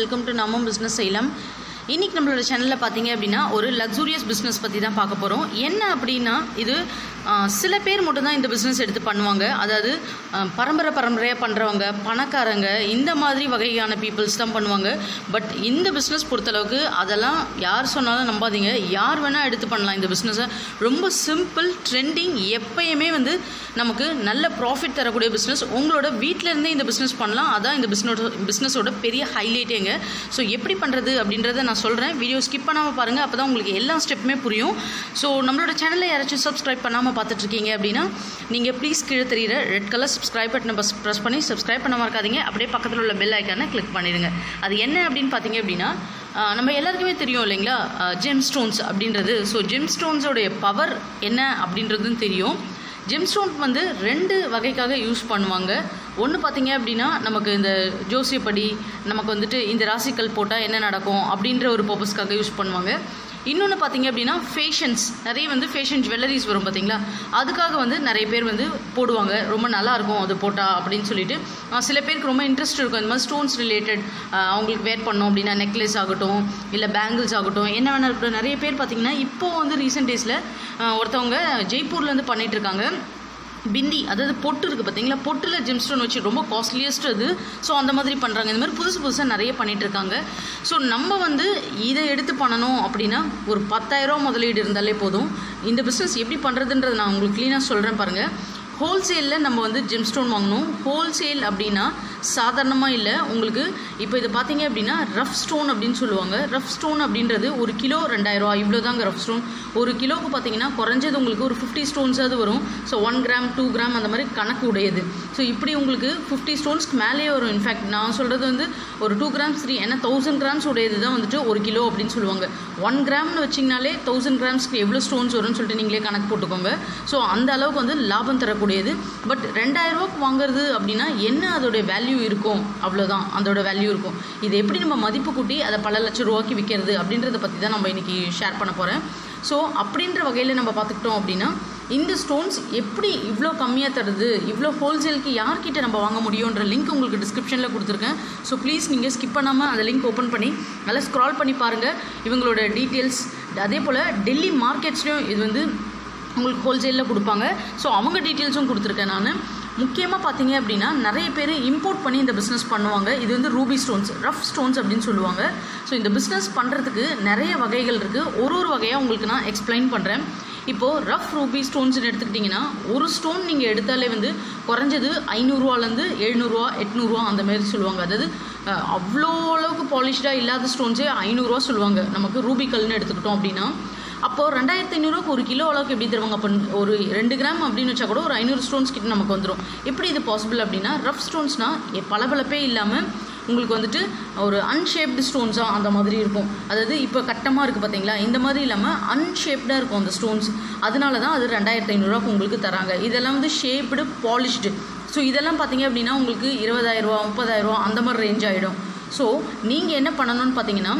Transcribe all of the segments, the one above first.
welcome to நம்ம business செய்யலாம் இன்றைக்கி நம்மளோட சேனலில் பார்த்தீங்க அப்படின்னா ஒரு லக்ஸூரியஸ் பிஸ்னஸ் பற்றி தான் பார்க்க போகிறோம் என்ன அப்படின்னா இது ஆ, சில பேர் மட்டும்தான் இந்த பிஸ்னஸ் எடுத்து பண்ணுவாங்க அதாவது ஆ, பரம்பரை பரம்பரையாக பண்ணுறவங்க பணக்காரங்க இந்த மாதிரி வகையான பீப்புள்ஸ் தான் பண்ணுவாங்க பட் இந்த பிஸ்னஸ் பொறுத்தளவுக்கு அதெல்லாம் யார் சொன்னாலும் நம்பாதீங்க யார் வேணால் எடுத்து பண்ணலாம் இந்த பிஸ்னஸை ரொம்ப சிம்பிள் ட்ரெண்டிங் எப்பயுமே வந்து நமக்கு நல்ல ப்ராஃபிட் தரக்கூடிய பிஸ்னஸ் உங்களோட வீட்டில் இருந்தே இந்த பிஸ்னஸ் பண்ணலாம் அதான் இந்த பிஸ்னோட பிஸ்னஸோட பெரிய ஹைலைட்டேங்க ஸோ எப்படி பண்ணுறது அப்படின்றத நான் சொல்கிறேன் வீடியோ ஸ்கிப் பண்ணாமல் பாருங்கள் அப்போ தான் உங்களுக்கு எல்லா ஸ்டெப்புமே புரியும் ஸோ நம்மளோட சேனலை யாராச்சும் சப்ஸ்கிரைப் பண்ணாமல் பார்த்துட்ருக்கீங்க அப்படின்னா நீங்கள் ப்ளீஸ் கீழே தெரியிற ரெட் கலர் சப்ஸ்கிரைப் பட்டனை பஸ் ப்ரெஸ் பண்ணி சப்ஸ்கிரைப் பண்ண மறக்காதீங்க அப்படியே பக்கத்தில் உள்ள பெல் ஐக்கானை கிளிக் பண்ணிடுங்க அது என்ன அப்படின்னு பார்த்தீங்க அப்படின்னா ஆஹ் நம்ம எல்லாருக்குமே தெரியும் இல்லைங்களா ஜெம் ஸ்டோன்ஸ் அப்படின்றது ஸோ ஜெம் ஸ்டோன்ஸோடைய பவர் என்ன அப்படின்றதும் தெரியும் ஜெம்ஸ்டோன் வந்து ரெண்டு வகைக்காக யூஸ் பண்ணுவாங்க ஒன்று பார்த்தீங்க அப்படின்னா நமக்கு இந்த ஜோசியப்படி நமக்கு வந்துட்டு இந்த ராசிக்கல் போட்டால் என்ன நடக்கும் அப்படின்ற ஒரு பர்பஸ்க்காக யூஸ் பண்ணுவாங்க இன்னொன்று பார்த்தீங்க அப்படின்னா ஃபேஷன்ஸ் நிறைய வந்து ஃபேஷன் ஜுவல்லரிஸ் வரும் பார்த்தீங்களா அதுக்காக வந்து நிறைய பேர் வந்து போடுவாங்க ரொம்ப நல்லா இருக்கும் அது போட்டால் அப்படின்னு சொல்லிட்டு ஆஹ் சில பேருக்கு ரொம்ப இன்ட்ரெஸ்ட் இருக்கும் இந்த மாதிரி ஸ்டோன்ஸ் ரிலேட்டட் அவங்களுக்கு வேர் பண்ணோம் அப்படின்னா நெக்லஸ் ஆகட்டும் இல்லை பேங்கிள்ஸ் ஆகட்டும் என்ன வேணா இருக்கட்டும் நிறைய பேர் பார்த்தீங்கன்னா இப்போ வந்து ரீசெண்ட் டேஸில் ஒருத்தவங்க ஜெய்ப்பூர்லேருந்து பண்ணிட்டு இருக்காங்க பிந்தி அதாவது பொட்டு இருக்குது பார்த்தீங்களா பொட்டில் ஜிம்ஸ்டோன் வச்சு ரொம்ப காஸ்ட்லியஸ்ட் அது ஸோ அந்த மாதிரி பண்ணுறாங்க இந்த மாதிரி புதுசு புதுசாக நிறைய பண்ணிட்டு இருக்காங்க ஸோ நம்ம வந்து இதை எடுத்து பண்ணணும் அப்படின்னா ஒரு பத்தாயிரரூவா முதலீடு இருந்தாலே போதும் இந்த பிஸ்னஸ் எப்படி பண்ணுறதுன்றதை நான் உங்களுக்கு க்ளீனாக சொல்கிறேன் பாருங்கள் ஹோல்சேலில் நம்ம வந்து ஜெம்ஸ்டோன் வாங்கணும் ஹோல்சேல் அப்படின்னா சாதாரணமாக இல்லை உங்களுக்கு இப்போ இது பார்த்தீங்க அப்படின்னா ரஃப் ஸ்டோன் அப்படின்னு சொல்லுவாங்க ரஃப் ஸ்டோன் அப்படின்றது ஒரு கிலோ ரெண்டாயிரரூவா இவ்வளோ தாங்க ரஃப் ஸ்டோன் ஒரு கிலோவுக்கு பார்த்தீங்கன்னா குறைஞ்சது உங்களுக்கு ஒரு ஃபிஃப்டி ஸ்டோன்ஸாவது வரும் so one gram two gram அந்த மாதிரி கணக்கு உடையது ஸோ இப்படி உங்களுக்கு ஃபிஃப்டி ஸ்டோன்ஸ்க்கு மேலேயே வரும் இன்ஃபேக்ட் நான் சொல்கிறது வந்து ஒரு டூ கிராம்ஸ் த்ரீ ஏன்னா தௌசண்ட் கிராம்ஸ் உடையது தான் வந்துட்டு ஒரு கிலோ அப்படின்னு சொல்லுவாங்க ஒன் கிராம்னு வச்சிங்கனாலே தௌசண்ட் கிராம்ஸ்க்கு எவ்வளோ ஸ்டோன்ஸ் வரும்னு சொல்லிட்டு நீங்களே கணக்கு போட்டுக்கோங்க ஸோ அந்த அளவுக்கு வந்து லாபம் தரக்கூடியது பட் ரெண்டாயிரரூவாக்கு வாங்குறது அப்படின்னா என்ன அதோடைய வேல்யூ இருக்கும் அவ்வளோதான் அதோட வேல்யூ இருக்கும் இதை எப்படி நம்ம மதிப்பு கூட்டி அதை பல லட்சம் ரூபாய்க்கு விற்கிறது அப்படின்றத பற்றி தான் நம்ம இன்றைக்கி ஷேர் பண்ண போகிறேன் ஸோ அப்படின்ற வகையில் நம்ம பார்த்துக்கிட்டோம் அப்படின்னா இந்த ஸ்டோன்ஸ் எப்படி இவ்வளோ கம்மியாக தருது இவ்வளோ ஹோல்சேலுக்கு யார்கிட்ட நம்ம வாங்க முடியுன்ற லிங்க் உங்களுக்கு டிஸ்கிரிப்ஷனில் கொடுத்துருக்கேன் ஸோ ப்ளீஸ் நீங்கள் ஸ்கிப் பண்ணாமல் அந்த லிங்க் ஓப்பன் பண்ணி நல்லா ஸ்க்ரால் பண்ணி பாருங்கள் இவங்களோட டீட்டெயில்ஸ் அதே போல் டெல்லி மார்க்கெட்ஸ்லையும் இது வந்து உங்களுக்கு ஹோல்சேலில் கொடுப்பாங்க ஸோ அவங்க டீட்டெயில்ஸும் கொடுத்துருக்கேன் நான் முக்கியமாக பார்த்தீங்க அப்படின்னா நிறைய பேர் இம்போர்ட் பண்ணி இந்த பிஸ்னஸ் பண்ணுவாங்க இது வந்து ரூபி ஸ்டோன்ஸ் ரஃப் ஸ்டோன்ஸ் அப்படின்னு சொல்லுவாங்க ஸோ இந்த பிஸ்னஸ் பண்ணுறதுக்கு நிறைய வகைகள் இருக்குது ஒரு ஒரு வகையாக உங்களுக்கு நான் எக்ஸ்பிளைன் பண்ணுறேன் இப்போது ரஃப் ரூபி ஸ்டோன்ஸ்னு எடுத்துக்கிட்டிங்கன்னா ஒரு ஸ்டோன் நீங்கள் எடுத்தாலே வந்து குறைஞ்சது ஐநூறுரூவாலேருந்து எழுநூறுவா எட்நூறுவா அந்த மாதிரி சொல்லுவாங்க அதாவது அஹ், அவ்வளோ அளவுக்கு பாலிஷ்டாக இல்லாத ஸ்டோன்ஸே ஐநூறுரூவா சொல்லுவாங்க நமக்கு ரூபி கல்னு எடுத்துக்கிட்டோம் அப்படின்னா அப்போது ரெண்டாயிரத்தி ஐநூறுக்கு ஒரு கிலோ அளவுக்கு எப்படி தருவாங்க அப்போ ஒரு ரெண்டு கிராம் அப்படின்னு வச்சா கூட ஒரு ஐநூறு ஸ்டோன்ஸ் கிட்ட நமக்கு வந்துடும் எப்படி இது பாசிபிள் அப்படின்னா ரஃப் ஸ்டோன்ஸ்னால் பளபளப்பே இல்லாமல் உங்களுக்கு வந்துட்டு ஒரு அன்ஷேப்டு ஸ்டோன்ஸாக அந்த மாதிரி இருக்கும் அதாவது இப்போ கட்டமாக இருக்குது பார்த்தீங்களா இந்த மாதிரி இல்லாமல் அன்ஷேப்டாக இருக்கும் அந்த ஸ்டோன்ஸ் அதனால தான் அது ரெண்டாயிரத்தி ஐநூறுரூவா உங்களுக்கு தராங்க இதெல்லாம் வந்து ஷேப்டு பாலிஷ்டு ஸோ இதெல்லாம் பார்த்தீங்க அப்படின்னா உங்களுக்கு இருபதாயிரரூவா முப்பதாயிரரூவா அந்த மாதிரி ரேஞ்ச் ஆகிடும் ஸோ நீங்கள் என்ன பண்ணணும்னு பார்த்தீங்கன்னா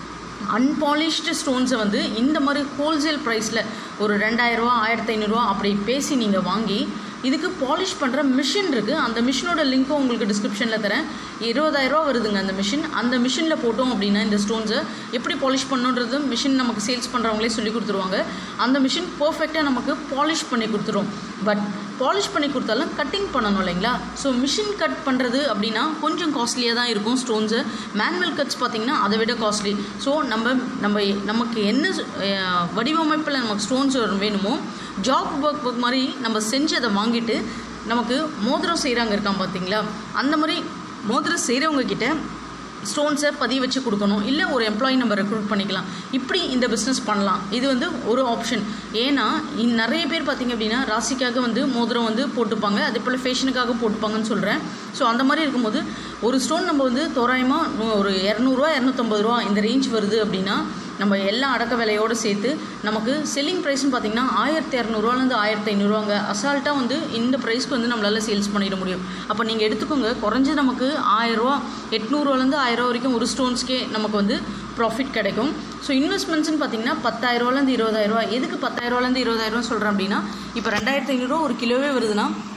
அன்பாலிஷ்டு ஸ்டோன்ஸை வந்து இந்த மாதிரி ஹோல்சேல் ப்ரைஸில் ஒரு ரெண்டாயிரரூவா ஆயிரத்தி ஐநூறுரூவா அப்படி பேசி நீங்கள் வாங்கி இதுக்கு பாலிஷ் பண்ணுற மிஷின் இருக்குது அந்த மிஷினோட லிங்க்கும் உங்களுக்கு டிஸ்கிரிப்ஷனில் தரேன் இருபதாயிரரூவா வருதுங்க அந்த மிஷின் அந்த மிஷினில் போட்டோம் அப்படின்னா இந்த ஸ்டோன்ஸை எப்படி பாலிஷ் பண்ணுன்றது மிஷின் நமக்கு சேல்ஸ் பண்ணுறவங்களே சொல்லி கொடுத்துருவாங்க அந்த மிஷின் பர்ஃபெக்டாக நமக்கு பாலிஷ் பண்ணி கொடுத்துரும் பட் பாலிஷ் பண்ணி கொடுத்தாலும் கட்டிங் பண்ணணும் இல்லைங்களா ஸோ மிஷின் கட் பண்ணுறது அப்படின்னா கொஞ்சம் காஸ்ட்லியாக தான் இருக்கும் ஸ்டோன்ஸு மேனுவல் கட்ஸ் பார்த்திங்கன்னா அதை விட காஸ்ட்லி ஸோ நம்ம நம்ம நமக்கு என்ன அஹ், வடிவமைப்பில் நமக்கு ஸ்டோன்ஸ் வேணுமோ ஜாப் ஒர்க் ஒர்க் மாதிரி நம்ம செஞ்சு அதை வாங்கிட்டு நமக்கு மோதிரம் செய்கிறாங்க இருக்கான் பார்த்தீங்களா அந்த மாதிரி மோதிரம் செய்கிறவங்க கிட்ட ஸ்டோன்ஸை பதிய வச்சு கொடுக்கணும் இல்லை ஒரு எம்ப்ளாயி நம்ம ரெக்ரூட் பண்ணிக்கலாம் இப்படி இந்த பிஸ்னஸ் பண்ணலாம் இது வந்து ஒரு ஆப்ஷன் ஏன்னா இந் நிறைய பேர் பார்த்திங்க அப்படின்னா ராசிக்காக வந்து மோதிரம் வந்து போட்டுப்பாங்க அதே போல் ஃபேஷனுக்காக போட்டுப்பாங்கன்னு சொல்கிறேன் ஸோ அந்த மாதிரி இருக்கும்போது ஒரு ஸ்டோன் நம்ம வந்து தோராயமாக ஒரு இரநூறுவா இரநூத்தம்பது ரூபா இந்த ரேஞ்ச் வருது அப்படின்னா நம்ம எல்லா அடக்க விலையோடு சேர்த்து நமக்கு செல்லிங் ப்ரைஸ்னு பார்த்தீங்கன்னா ஆயிரத்தி இரநூறுவாலேருந்து ஆயிரத்தி ஐநூறுவாங்க அசால்ட்டாக வந்து இந்த ப்ரைஸ்க்கு வந்து நம்மளால் சேல்ஸ் பண்ணிட முடியும் அப்போ நீங்கள் எடுத்துக்கோங்க குறைஞ்சது நமக்கு ஆயிரரூவா எட்நூறுவாலேருந்து ஆயிரரூவா வரைக்கும் ஒரு ஸ்டோன்ஸ்க்கே நமக்கு வந்து ப்ராஃபிட் கிடைக்கும் ஸோ இன்வெஸ்ட்மெண்ட்ஸ்னு பார்த்தீங்கன்னா பத்தாயிரரூவாலேருந்து இருபதாயிரரூவா எதுக்கு பத்தாயிரரூவாலேருந்து இருபதாயிரரூவா சொல்கிறேன் அப்படின்னா இப்போ ரெண்டாயிரத்தி ஐநூறுரூவா ஒரு கிலோவே வருதுன்னா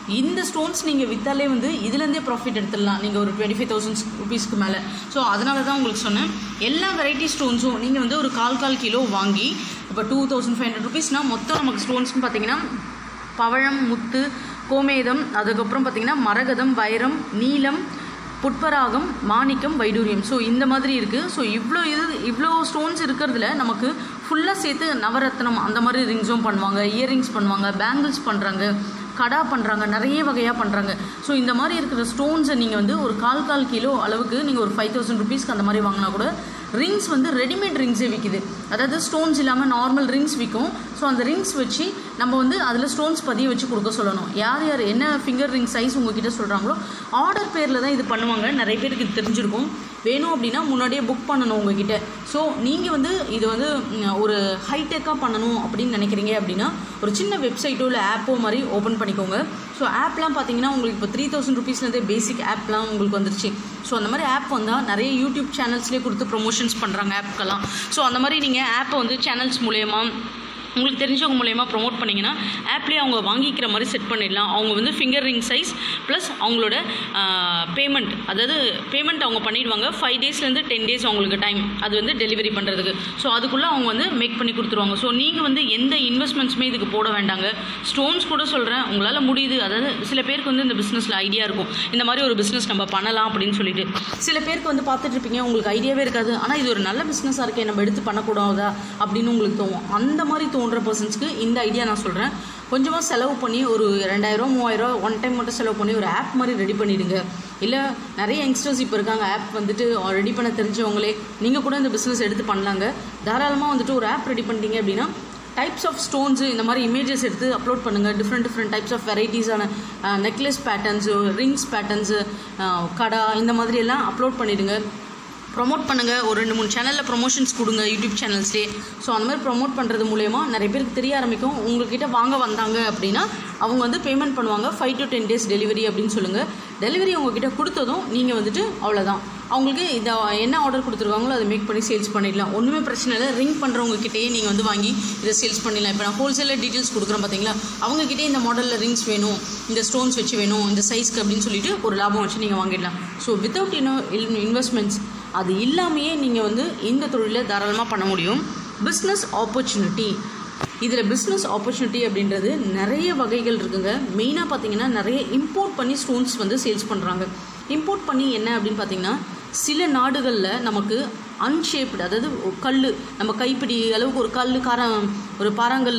இந்த ஸ்டோன்ஸ் நீங்கள் விற்றாலே வந்து இதுலேருந்தே ப்ராஃபிட் எடுத்துடலாம் நீங்கள் ஒரு டுவெண்ட்டி ஃபைவ் தௌசண்ட் ருபீஸ்க்கு மேலே ஸோ அதனால தான் உங்களுக்கு சொன்னேன் எல்லா வெரைட்டி ஸ்டோன்ஸும் நீங்கள் வந்து ஒரு கால் கால் கிலோ வாங்கி இப்போ டூ தௌசண்ட் ஃபைவ் ஹண்ட்ரட் ருபீஸ்னால் மொத்தம் நமக்கு ஸ்டோன்ஸ்னு பார்த்தீங்கன்னா பவழம் முத்து கோமேதம் அதுக்கப்புறம் பார்த்தீங்கன்னா மரகதம் வைரம் நீலம் புட்பராகம் மாணிக்கம் வைடூரியம் ஸோ இந்த மாதிரி இருக்குது ஸோ இவ்வளோ இது இவ்வளோ ஸ்டோன்ஸ் இருக்கிறதுல நமக்கு ஃபுல்லாக சேர்த்து நவரத்னம் அந்த மாதிரி ரிங்ஸும் பண்ணுவாங்க இயரிங்ஸ் பண்ணுவாங்க பேங்கிள்ஸ் பண்ணுறாங்க கடா பண்ணுறாங்க நிறைய வகையாக பண்ணுறாங்க ஸோ இந்த மாதிரி இருக்கிற ஸ்டோன்ஸை நீங்கள் வந்து ஒரு கால் கால் கிலோ அளவுக்கு நீங்கள் ஒரு ஃபைவ் தௌசண்ட் ருபீஸ்க்கு அந்த மாதிரி வாங்கினா கூட ரிங்ஸ் வந்து ரெடிமேட் ரிங்ஸே விற்கிது அதாவது ஸ்டோன்ஸ் இல்லாமல் நார்மல் ரிங்ஸ் விற்கும் ஸோ அந்த ரிங்ஸ் வச்சு நம்ம வந்து அதில் ஸ்டோன்ஸ் பதிய வச்சு கொடுக்க சொல்லணும் யார் யார் என்ன ஃபிங்கர் ரிங் சைஸ் உங்ககிட்ட சொல்கிறாங்களோ ஆர்டர் பேரில் தான் இது பண்ணுவாங்க நிறைய பேருக்கு இது தெரிஞ்சிருக்கும் வேணும் அப்படின்னா முன்னாடியே புக் பண்ணணும் உங்ககிட்ட ஸோ நீங்கள் வந்து இது வந்து ம், ஒரு ஹைடெக்காக பண்ணணும் அப்படின்னு நினைக்கிறீங்க அப்படின்னா ஒரு சின்ன வெப்சைட்டோ இல்லை ஆப்போ மாதிரி ஓப்பன் பண்ணிக்கோங்க ஸோ ஆப்லாம் பார்த்தீங்கன்னா உங்களுக்கு இப்போ த்ரீ தௌசண்ட் ருபீஸ்லேருந்தே பேசிக் ஆப்லாம் உங்களுக்கு வந்துருச்சு ஸோ அந்த மாதிரி ஆப் வந்தால் நிறைய யூடியூப் சேனல்ஸ்லேயே கொடுத்து ப்ரொமோஷன்ஸ் பண்ணுறாங்க ஆப்க்கெல்லாம் ஸோ அந்த மாதிரி நீங்கள் ஆப்பை வந்து சேனல்ஸ் மூலயமா உங்களுக்கு தெரிஞ்சவங்க மூலயமா ப்ரோமோட் பண்ணிங்கன்னா ஆப்லேயே அவங்க வாங்கிக்கிற மாதிரி செட் பண்ணிடலாம் அவங்க வந்து ஃபிங்கர் ரிங் சைஸ் ப்ளஸ் அவங்களோட பேமெண்ட் அதாவது பேமெண்ட் அவங்க பண்ணிடுவாங்க ஃபைவ் டேஸ்லேருந்து டென் டேஸ் அவங்களுக்கு டைம் அது வந்து டெலிவரி பண்ணுறதுக்கு ஸோ அதுக்குள்ளே அவங்க வந்து மேக் பண்ணி கொடுத்துருவாங்க ஸோ நீங்கள் வந்து எந்த இன்வெஸ்ட்மெண்ட்ஸுமே இதுக்கு போட வேண்டாங்க ஸ்டோன்ஸ் கூட சொல்கிறேன் உங்களால் முடியுது அதாவது சில பேருக்கு வந்து இந்த பிஸ்னஸில் ஐடியா இருக்கும் இந்த மாதிரி ஒரு பிஸ்னஸ் நம்ம பண்ணலாம் அப்படின்னு சொல்லிட்டு சில பேருக்கு வந்து பார்த்துட்டு இருப்பீங்க உங்களுக்கு ஐடியாவே இருக்காது ஆனால் இது ஒரு நல்ல பிஸ்னஸாக இருக்கே நம்ம எடுத்து பண்ணக்கூடாதா அப்படின்னு உங்களுக்கு தோணும் அந்த மாதிரி தோன்ற பர்சன்ஸ்க்கு இந்த ஐடியா நான் சொல்கிறேன் கொஞ்சமாக செலவு பண்ணி ஒரு ரெண்டாயிரம் மூவாயிரம் ஒன் டைம் மட்டும் செலவு பண்ணி ஒரு ஆப் மாதிரி ரெடி பண்ணிடுங்க இல்லை நிறைய யங்ஸ்டர்ஸ் இப்போ இருக்காங்க ஆப் வந்துட்டு ரெடி பண்ண தெரிஞ்சவங்களே நீங்கள் கூட இந்த பிஸ்னஸ் எடுத்து பண்ணலாங்க தாராளமாக வந்துட்டு ஒரு ஆப் ரெடி பண்ணிட்டீங்க அப்படின்னா டைப்ஸ் ஆஃப் ஸ்டோன்ஸு இந்த மாதிரி இமேஜஸ் எடுத்து அப்லோட் பண்ணுங்கள் டிஃப்ரெண்ட் டிஃப்ரெண்ட் டைப்ஸ் ஆஃப் வெரைட்டிஸான நெக்லஸ் பேட்டர்ன்ஸு ரிங்ஸ் பேட்டர்ன்ஸு கடா இந்த மாதிரி எல்லாம் அப்லோட் பண்ணிடுங்க ப்ரொமோட் பண்ணுங்கள் ஒரு ரெண்டு மூணு சேனலில் ப்ரொமோஷன்ஸ் கொடுங்க யூடியூப் சேனல்ஸ்லேயே ஸோ அந்த மாதிரி ப்ரொமோட் பண்ணுறது மூலயமா நிறைய பேருக்கு தெரிய ஆரம்பிக்கும் உங்ககிட்ட வாங்க வந்தாங்க அப்படின்னா அவங்க வந்து பேமெண்ட் பண்ணுவாங்க five to ten days delivery அப்படின்னு சொல்லுங்கள் டெலிவரி உங்ககிட்ட கொடுத்ததும் நீங்கள் வந்துட்டு அவ்வளோதான் அவங்களுக்கு இதை என்ன ஆர்டர் கொடுத்துருக்காங்களோ அதை மேக் பண்ணி சேல்ஸ் பண்ணிடலாம் ஒன்றுமே பிரச்சனை இல்லை ரிங் பண்ணுறவங்க கிட்டேயே நீங்கள் வந்து வாங்கி இதை சேல்ஸ் பண்ணிடலாம் இப்போ நான் ஹோல்சேலில் டீட்டெயில்ஸ் கொடுக்குறேன் பார்த்தீங்களா அவங்ககிட்டே இந்த மாடலில் ரிங்ஸ் வேணும் இந்த ஸ்டோன்ஸ் வச்சு வேணும் இந்த சைஸ்க்கு அப்படின்னு சொல்லிட்டு ஒரு லாபம் வச்சு நீங்கள் வாங்கிடலாம் ஸோ வித்தவுட் இன்னோ இன்வெஸ்ட்மெண்ட்ஸ் அது இல்லாமையே நீங்கள் வந்து இந்த தொழிலை தாராளமாக பண்ண முடியும் பிஸ்னஸ் ஆப்பர்ச்சுனிட்டி இதில் பிஸ்னஸ் ஆப்பர்ச்சுனிட்டி அப்படின்றது நிறைய வகைகள் இருக்குங்க மெயினாக பார்த்தீங்கன்னா நிறைய இம்போர்ட் பண்ணி ஸ்டோன்ஸ் வந்து சேல்ஸ் பண்ணுறாங்க இம்போர்ட் பண்ணி என்ன அப்படின்னு பார்த்தீங்கன்னா சில நாடுகளில் நமக்கு அன்ஷேப்டு அதாவது கல் நம்ம கைப்பிடி அளவுக்கு ஒரு கல் காரம் ஒரு பாறாங்கல்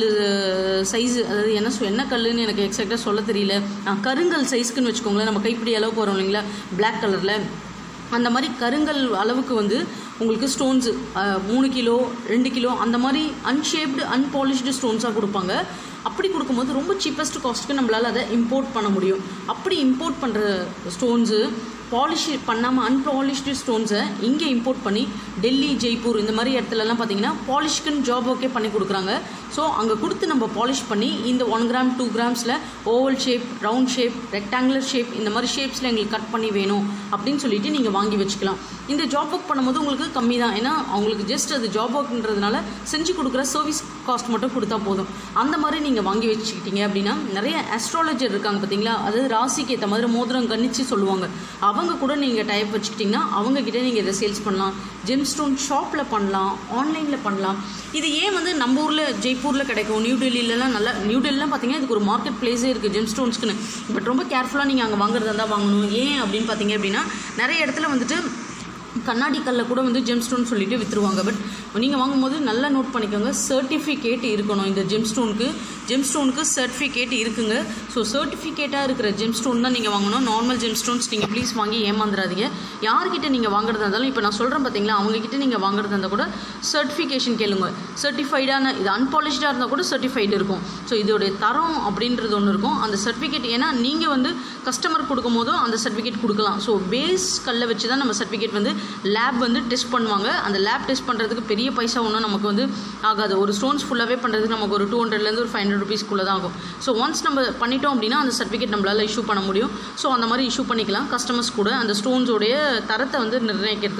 சைஸு அதாவது என்ன சொ என்ன கல்லுன்னு எனக்கு எக்ஸாக்டாக சொல்ல தெரியல ஆ, கருங்கல் சைஸ்க்குன்னு வச்சுக்கோங்களேன் நம்ம கைப்பிடி அளவுக்கு வரும் இல்லைங்களா பிளாக் கலரில் அந்த மாதிரி கருங்கல் அளவுக்கு வந்து உங்களுக்கு ஸ்டோன்ஸு மூணு கிலோ ரெண்டு கிலோ அந்த மாதிரி அன்ஷேப்டு அன்பாலிஷ்டு ஸ்டோன்ஸாக கொடுப்பாங்க அப்படி கொடுக்கும்போது ரொம்ப சீப்பஸ்ட் காஸ்ட்டுக்கு நம்மளால் அதை இம்போர்ட் பண்ண முடியும் அப்படி இம்போர்ட் பண்ணுற ஸ்டோன்ஸு பாலிஷ் பண்ணாமல் அன்பாலிஷ்டு ஸ்டோன்ஸை இங்கே இம்போர்ட் பண்ணி டெல்லி ஜெய்ப்பூர் இந்த மாதிரி இடத்துலலாம் பார்த்தீங்கன்னா பாலிஷ்க்குன்னு ஜாப் ஓகே பண்ணி கொடுக்குறாங்க ஸோ அங்கே கொடுத்து நம்ம பாலிஷ் பண்ணி இந்த ஒன் கிராம் டூ கிராம்ஸில் oval shape round shape rectangular shape இந்த மாதிரி ஷேப்ஸில் எங்களுக்கு கட் பண்ணி வேணும் அப்படின்னு சொல்லிட்டு நீங்கள் வாங்கி வச்சுக்கலாம் இந்த ஜாப் ஒர்க் பண்ணும்போது உங்களுக்கு கம்மி தான் ஏன்னா அவங்களுக்கு ஜஸ்ட் அது ஜாப் ஒர்க்ன்றதுனால செஞ்சு கொடுக்குற சர்வீஸ் காஸ்ட் மட்டும் கொடுத்தா போதும் அந்த மாதிரி நீங்கள் வாங்கி வச்சுக்கிட்டீங்க அப்படின்னா நிறைய அஸ்ட்ராலஜர் இருக்காங்க பார்த்தீங்களா அதாவது ராசிக்கு ஏற்ற மாதிரி மோதிரம் கணிச்சு சொல்லுவாங்க அவங்க கூட நீங்கள் டைப் வச்சுக்கிட்டிங்கன்னா அவங்க கிட்ட நீங்கள் இதை சேல்ஸ் பண்ணலாம் ஜெம் ஸ்டோன் ஷாப்பில் பண்ணலாம் ஆன்லைனில் பண்ணலாம் இது ஏன் வந்து நம்ம ஊரில் ஜெய்ப்பூரில் கிடைக்கும் நியூ டெல்லியிலலாம் நல்லா நியூ டெல்லிலாம் பார்த்தீங்கன்னா இதுக்கு ஒரு மார்க்கெட் பிளேஸே இருக்குது ஜெம் ஸ்டோன்ஸ்க்குன்னு பட் ரொம்ப கேர்ஃபுல்லாக நீங்கள் அங்கே வாங்குறதா இருந்தால் வாங்கணும் ஏன் அப்படின்னு பார்த்தீங்க அப்படின்னா நிறைய இடத்துல வந்துட்டு கண்ணாடி கல்ல கூட வந்து ஜெம்ஸ்டோன் சொல்லிட்டு விற்றுருவாங்க பட் நீங்கள் வாங்கும்போது நல்லா நோட் பண்ணிக்கோங்க சர்டிஃபிகேட் இருக்கணும் இந்த ஜெம்ஸ்டோனுக்கு ஜெம்ஸ்டோனுக்கு சர்டிஃபிகேட் இருக்குங்க ஸோ சர்டிஃபிகேட்டாக இருக்கிற ஜெம்ஸ்டோன் தான் நீங்கள் வாங்கணும் நார்மல் ஜெம்ஸ்டோன்ஸ் நீங்கள் ப்ளீஸ் வாங்கி ஏமாந்துடாதீங்க யார்கிட்ட நீங்கள் வாங்குறதா இருந்தாலும் இப்போ நான் சொல்கிறேன் பார்த்தீங்களா அவங்கக்கிட்ட நீங்கள் வாங்குறதா இருந்தால் கூட சர்டிஃபிகேஷன் கேளுங்க சர்டிஃபைடான இது அன்பாலிஷ்டாக இருந்தால் கூட சர்டிஃபைடு இருக்கும் ஸோ இதோடைய தரம் அப்படின்றது ஒன்று இருக்கும் அந்த சர்டிஃபிகேட் ஏன்னா நீங்கள் வந்து கஸ்டமர் கொடுக்கும் போதும் அந்த சர்டிஃபிகேட் கொடுக்கலாம் ஸோ பேஸ் கல்லை வச்சு தான் நம்ம சர்டிஃபிகேட் வந்து லேப் வந்து டெஸ்ட் பண்ணுவாங்க அந்த லேப் டெஸ்ட் பண்ணுறதுக்கு பெரிய பைசா ஒன்றும் நமக்கு வந்து ஆகாது ஒரு ஸ்டோன்ஸ் ஃபுல்லாகவே பண்ணுறதுக்கு நமக்கு ஒரு டூ ஹண்ட்ரட்லேருந்து ஒரு ஃபைவ் ஹண்ட்ரட் ருபீஸ்க்குள்ளே தான் ஆகும் ஸோ ஒன்ஸ் நம்ம பண்ணிட்டோம் அப்படின்னா அந்த சர்டிஃபிகேட் நம்மளால் இஷ்யூ பண்ண முடியும் ஸோ அந்த மாதிரி இஷ்யூ பண்ணிக்கலாம் கஸ்டமர்ஸ் கூட அந்த ஸ்டோன்ஸோடைய தரத்தை வந்து நிர்ணயிக்கிறதுக்கு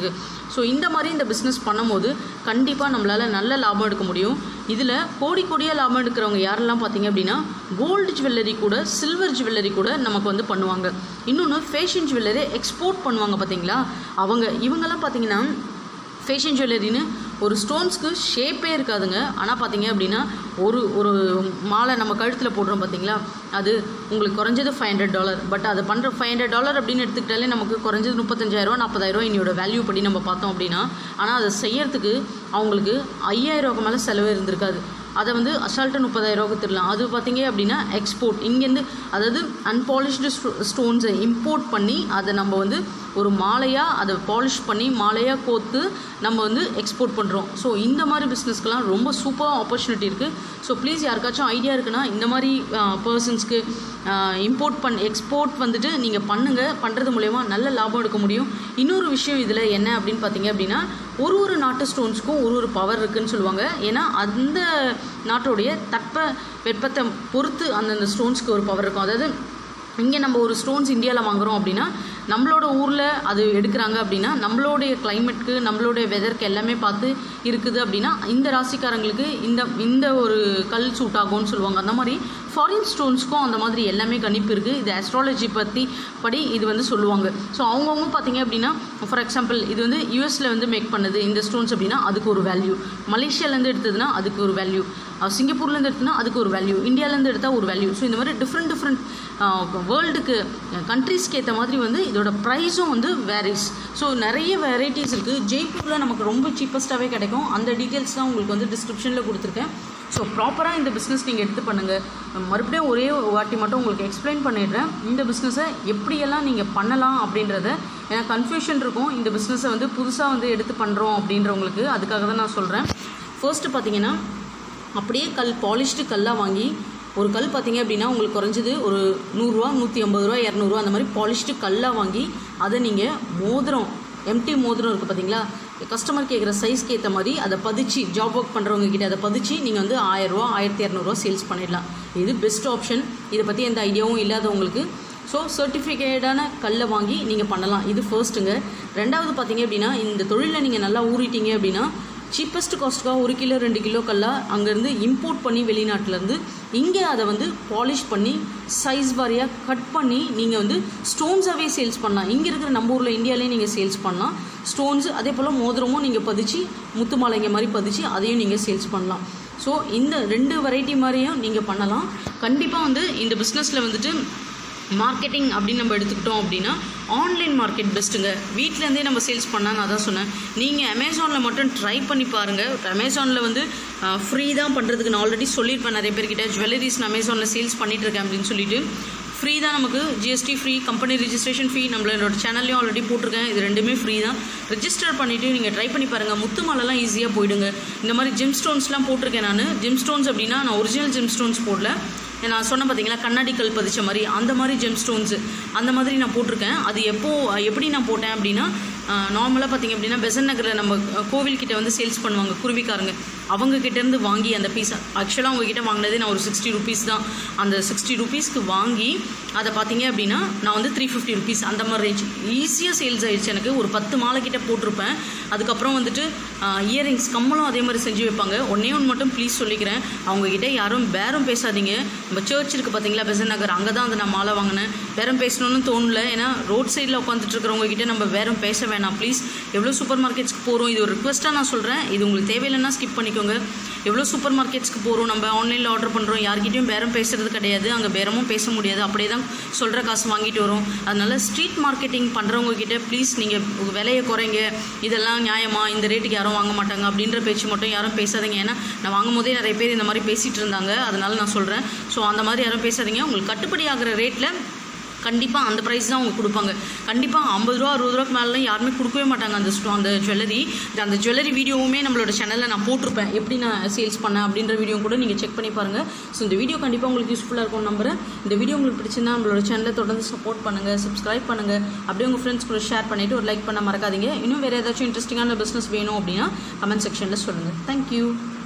ஸோ இந்த மாதிரி இந்த பிஸ்னஸ் பண்ணும்போது கண்டிப்பாக நம்மளால் நல்ல லாபம் எடுக்க முடியும் இதில் கோடி கோடியாக லாபம் எடுக்கிறவங்க யாரெல்லாம் பார்த்தீங்க அப்படின்னா கோல்டு ஜுவல்லரி கூட சில்வர் ஜுவல்லரி கூட நமக்கு வந்து பண்ணுவாங்க இன்னொன்று ஃபேஷன் ஜுவல்லரி எக்ஸ்போர்ட் பண்ணுவாங்க பார்த்தீங்களா அவங்க இவங்கெல்லாம் பார்த்தீங்கன்னா ஃபேஷன் ஜுவல்லரின்னு ஒரு ஸ்டோன்ஸ்க்கு ஷேப்பே இருக்காதுங்க ஆனால் பார்த்தீங்க அப்படின்னா ஒரு ஒரு மாலை நம்ம கழுத்தில் போடுறோம் பார்த்தீங்களா அது உங்களுக்கு குறைஞ்சது ஃபைவ் ஹண்ட்ரட் டாலர் பட் அதை பண்ணுற ஃபைவ் ஹண்ட்ரட் டாலர் அப்படின்னு எடுத்துக்கிட்டாலே நமக்கு குறைஞ்சது முப்பத்தஞ்சாயிரரூவா நாற்பதாயிரரூவா இன்னையோட வேல்யூ படி நம்ம பார்த்தோம் அப்படின்னா ஆனால் அதை செய்யறதுக்கு அவங்களுக்கு ஐயாயிரரூவாக்கு மேலே செலவு இருந்திருக்காது அதை வந்து அசால்ட்டாக முப்பதாயிரரூவாக்கு தரலாம் அது பார்த்தீங்க அப்படின்னா எக்ஸ்போர்ட் இங்கேருந்து அதாவது அன்பாலிஷ்டு ஸ்டோன்ஸை இம்போர்ட் பண்ணி அதை நம்ம வந்து ஒரு மாலையாக அதை பாலிஷ் பண்ணி மாலையாக கோத்து நம்ம வந்து எக்ஸ்போர்ட் பண்ணுறோம் ஸோ இந்த மாதிரி பிஸ்னஸ்க்கெலாம் ரொம்ப சூப்பர் ஆப்பர்ச்சுனிட்டி இருக்குது ஸோ ப்ளீஸ் யாருக்காச்சும் ஐடியா இருக்குன்னா இந்த மாதிரி பர்சன்ஸ்க்கு இம்போர்ட் பண் எக்ஸ்போர்ட் வந்துட்டு நீங்கள் பண்ணுங்கள் பண்ணுறது மூலயமா நல்ல லாபம் எடுக்க முடியும் இன்னொரு விஷயம் இதில் என்ன அப்படின்னு பார்த்தீங்க அப்படின்னா ஒரு ஒரு நாட்டு ஸ்டோன்ஸ்க்கும் ஒரு ஒரு பவர் இருக்குன்னு சொல்லுவாங்க ஏன்னா அந்த நாட்டோடைய தட்ப வெப்பத்தை பொறுத்து அந்தந்த ஸ்டோன்ஸ்க்கு ஒரு பவர் இருக்கும் அதாவது இங்கே நம்ம ஒரு ஸ்டோன்ஸ் இந்தியாவில் வாங்குகிறோம் அப்படின்னா நம்மளோட ஊரில் அது எடுக்கிறாங்க அப்படின்னா நம்மளுடைய கிளைமேட்க்கு நம்மளுடைய வெதருக்கு எல்லாமே பார்த்து இருக்குது அப்படின்னா இந்த ராசிக்காரங்களுக்கு இந்த இந்த ஒரு கல் சூட் ஆகும்னு சொல்லுவாங்க அந்த மாதிரி ஃபாரின் ஸ்டோன்ஸ்க்கும் அந்த மாதிரி எல்லாமே கணிப்பு இருக்குது இது ஆஸ்ட்ராலஜி பற்றி படி இது வந்து சொல்லுவாங்க ஸோ அவங்கவுங்க பார்த்தீங்க அப்படின்னா ஃபார் எக்ஸாம்பிள் இது வந்து யூஎஸில் வந்து மேக் பண்ணுது இந்த ஸ்டோன்ஸ் அப்படின்னா அதுக்கு ஒரு வேல்யூ மலேசியாலேருந்து எடுத்ததுன்னா அதுக்கு ஒரு வேல்யூ சிங்கப்பூர்லேருந்து எடுத்தோன்னா அதுக்கு ஒரு வேல்யூ இந்தியாவிலேருந்து எடுத்தால் ஒரு வேல்யூ ஸோ இந்த மாதிரி டிஃப்ரெண்ட் டிஃப்ரெண்ட் வேர்ல்டுக்கு கண்ட்ரீஸ்க்கு ஏற்ற மாதிரி வந்து இதோட ப்ரைஸும் வந்து வேரிஸ் ஸோ நிறைய வெரைட்டிஸ் இருக்குது ஜெய்ப்பூரில் நமக்கு ரொம்ப சீப்பஸ்ட்டாகவே கிடைக்கும் அந்த டீட்டெயில்ஸ் தான் உங்களுக்கு வந்து டிஸ்கிரிப்ஷனில் கொடுத்துருக்கேன் ஸோ ப்ராப்பராக இந்த பிஸ்னஸ் நீங்கள் எடுத்து பண்ணுங்கள் மறுபடியும் ஒரே வாட்டி மட்டும் உங்களுக்கு எக்ஸ்பிளைன் பண்ணிடுறேன் இந்த பிஸ்னஸை எப்படியெல்லாம் நீங்கள் பண்ணலாம் அப்படின்றத ஏன்னா கன்ஃபியூஷன் இருக்கும் இந்த பிஸ்னஸை வந்து புதுசாக வந்து எடுத்து பண்ணுறோம் அப்படின்றவங்களுக்கு அதுக்காக தான் நான் சொல்கிறேன் ஃபர்ஸ்ட்டு பார்த்தீங்கன்னா அப்படியே கல் பாலிஷ்டு கல்லாக வாங்கி ஒரு கல் பார்த்தீங்க அப்படின்னா உங்களுக்கு குறைஞ்சது ஒரு நூறுரூவா நூற்றி ஐம்பது ரூபா இரநூறுவா அந்த மாதிரி பாலிஷ்டு கல்லாக வாங்கி அதை நீங்கள் மோதிரம் எம்டி மோதிரம் இருக்குது பார்த்தீங்களா கஸ்டமர் கேட்குற சைஸ்க்கு ஏற்ற மாதிரி அதை பதிச்சு ஜாப் ஒர்க் பண்ணுறவங்க கிட்ட அதை பதிச்சு நீங்கள் வந்து ஆயிரரூவா ஆயிரத்தி இரநூறுவா சேல்ஸ் பண்ணிடலாம் இது பெஸ்ட் ஆப்ஷன் இதை பற்றி எந்த ஐடியாவும் இல்லாதவங்களுக்கு ஸோ சர்டிஃபிகேட்டான கல்லை வாங்கி நீங்கள் பண்ணலாம் இது ஃபர்ஸ்ட்டுங்க ரெண்டாவது பார்த்தீங்க அப்படின்னா இந்த தொழிலில் நீங்கள் நல்லா ஊறிட்டீங்க அப்படின்னா சீப்பஸ்ட் காஸ்ட்டுக்காக ஒரு கிலோ ரெண்டு கிலோ கல்லாக அங்கேருந்து இம்போர்ட் பண்ணி வெளிநாட்டிலேருந்து இங்கே அதை வந்து பாலிஷ் பண்ணி சைஸ் வாரியாக கட் பண்ணி நீங்கள் வந்து ஸ்டோன்ஸாகவே சேல்ஸ் பண்ணலாம் இங்கே இருக்கிற நம்ம ஊரில் இந்தியாவிலே நீங்கள் சேல்ஸ் பண்ணலாம் ஸ்டோன்ஸ் அதே போல் மோதிரமும் நீங்கள் பதிச்சு முத்து மாலைங்க மாதிரி பதிச்சு அதையும் நீங்கள் சேல்ஸ் பண்ணலாம் ஸோ இந்த ரெண்டு வெரைட்டி மாதிரியும் நீங்கள் பண்ணலாம் கண்டிப்பாக வந்து இந்த பிஸ்னஸில் வந்துட்டு மார்க்கெட்டிங் அப்படின்னு நம்ம எடுத்துக்கிட்டோம் அப்படின்னா ஆன்லைன் மார்க்கெட் பெஸ்ட்டுங்க வீட்டிலேருந்தே நம்ம சேல்ஸ் பண்ணால் நான் தான் சொன்னேன் நீங்கள் அமேசானில் மட்டும் ட்ரை பண்ணி பாருங்கள் அமேசானில் வந்து ஃப்ரீ தான் பண்ணுறதுக்கு நான் ஆல்ரெடி சொல்லியிருப்பேன் நிறைய பேர்கிட்ட ஜுவல்லரிஸ் நான் அமேசானில் சேல்ஸ் பண்ணிகிட்ருக்கேன் அப்படின்னு சொல்லிட்டு ஃப்ரீ தான் நமக்கு GST free company registration fee நம்மளோட சேனல்லையும் ஆல்ரெடி போட்டிருக்கேன் இது ரெண்டுமே ஃப்ரீ தான் ரெஜிஸ்டர் பண்ணிவிட்டு நீங்கள் ட்ரை பண்ணி பாருங்கள் முத்து மாலைலாம் ஈஸியாக போயிடுங்க இந்த மாதிரி ஜிம் ஸ்டோன்ஸ்லாம் போட்டிருக்கேன் நான் ஜிம் ஸ்டோன்ஸ் அப்படின்னா நான் ஒரிஜினல் ஜிம் ஸ்டோன்ஸ் போடல நான் சொன்னேன் பார்த்தீங்களா கண்ணாடி கல் பதிச்ச மாதிரி அந்த மாதிரி ஜெம் ஸ்டோன்ஸு அந்த மாதிரி நான் போட்டிருக்கேன் அது எப்போ எப்படி நான் போட்டேன் அப்படின்னா நார்மலாக பார்த்தீங்க அப்படின்னா பெசன் நகரில் நம்ம கோவில்கிட்ட வந்து சேல்ஸ் பண்ணுவாங்க குருவிக்காரங்க அவங்க கிட்டேருந்து வாங்கி அந்த பீஸ் ஆக்சுவலாக அவங்க கிட்ட வாங்கினதே நான் ஒரு சிக்ஸ்டி ருபீஸ் தான் அந்த சிக்ஸ்டி ருபீஸ்க்கு வாங்கி அதை பார்த்தீங்க அப்படின்னா நான் வந்து த்ரீ ஃபிஃப்டி ருபீஸ் அந்த மாதிரி ரேஞ்ச் ஈஸியாக சேல்ஸ் ஆயிடுச்சு எனக்கு ஒரு பத்து மாலை கிட்ட போட்டிருப்பேன் அதுக்கப்புறம் வந்துட்டு இயரிங்ஸ் கம்மலும் அதே மாதிரி செஞ்சு வைப்பாங்க ஒன்றே ஒன்று மட்டும் ப்ளீஸ் சொல்லிக்கிறேன் அவங்கக்கிட்ட யாரும் பேரம் பேசாதீங்க நம்ம சர்ச் இருக்குது பார்த்தீங்களா பெசன் நகர் அங்கே தான் அந்த நான் மாலை வாங்கினேன் பேரம் பேசணும்னு தோணல ஏன்னா ரோட் சைடில் உட்காந்துட்டு இருக்கிறவங்க கிட்ட நம்ம பேரம் பேச வேணாம் ப்ளீஸ் எவ்வளோ சூப்பர் மார்க்கெட்ஸ்க்கு போகிறோம் இது ஒரு ரிக்வஸ்ட்டாக நான் சொல்கிறேன் இது உங்களுக்கு தேவையில்லைன்னா ஸ்கிப் பண்ணிக்கோங்க எவ்வளோ சூப்பர் மார்க்கெட்ஸ்க்கு போகிறோம் நம்ம ஆன்லைனில் ஆர்டர் பண்ணுறோம் யார்கிட்டயும் பேரம் பேசுறது கிடையாது அங்கே பேரமும் பேச முடியாது அப்படியே தான் சொல்கிற காசு வாங்கிட்டு வரோம் அதனால ஸ்ட்ரீட் மார்க்கெட்டிங் பண்ணுறவங்க கிட்ட ப்ளீஸ் நீங்கள் விலையை குறைங்க இதெல்லாம் நியாயமா இந்த ரேட்டுக்கு யாரும் வாங்க மாட்டாங்க அப்படின்ற பேச்சு மட்டும் யாரும் பேசாதீங்க ஏன்னா நான் வாங்கும் போதே நிறைய பேர் இந்த மாதிரி பேசிகிட்டு இருந்தாங்க அதனால நான் சொல்கிறேன் ஸோ அந்த மாதிரி யாரும் பேசாதீங்க உங்களுக்கு கட்டுப்படி ஆகிற ரேட்டில் கண்டிப்பாக அந்த ப்ரைஸ் தான் அவங்க கொடுப்பாங்க கண்டிப்பாக ஐம்பது ரூபா அறுபது ரூபாய்க்கு மேலாம் யாருமே கொடுக்கவே மாட்டாங்க அந்த ஸ்டோ அந்த ஜுவல்லரி அந்த ஜுவல்லரி வீடியோவுமே நம்மளோட சேனலில் நான் போட்டிருப்பேன் எப்படி நான் சேல்ஸ் பண்ணேன் அப்படின்ற வீடியோ கூட நீங்கள் செக் பண்ணி பாருங்கள் ஸோ இந்த வீடியோ கண்டிப்பாக உங்களுக்கு யூஸ்ஃபுல்லாக இருக்கும் நம்புறேன் இந்த வீடியோ உங்களுக்கு பிடிச்சிருந்தா நம்மளோட சேனலை தொடர்ந்து சப்போர்ட் பண்ணுங்கள் சப்ஸ்கிரைப் பண்ணுங்கள் அப்படியே உங்கள் ஃப்ரெண்ட்ஸ் கூட ஷேர் பண்ணிவிட்டு ஒரு லைக் பண்ண மறக்காதீங்க இன்னும் வேறு ஏதாச்சும் இன்ட்ரெஸ்டிங்கான பிஸ்னஸ் வேணும் அப்படின்னா கமெண்ட் செக்ஷனில் சொல்லுங்கள் தேங்க்யூ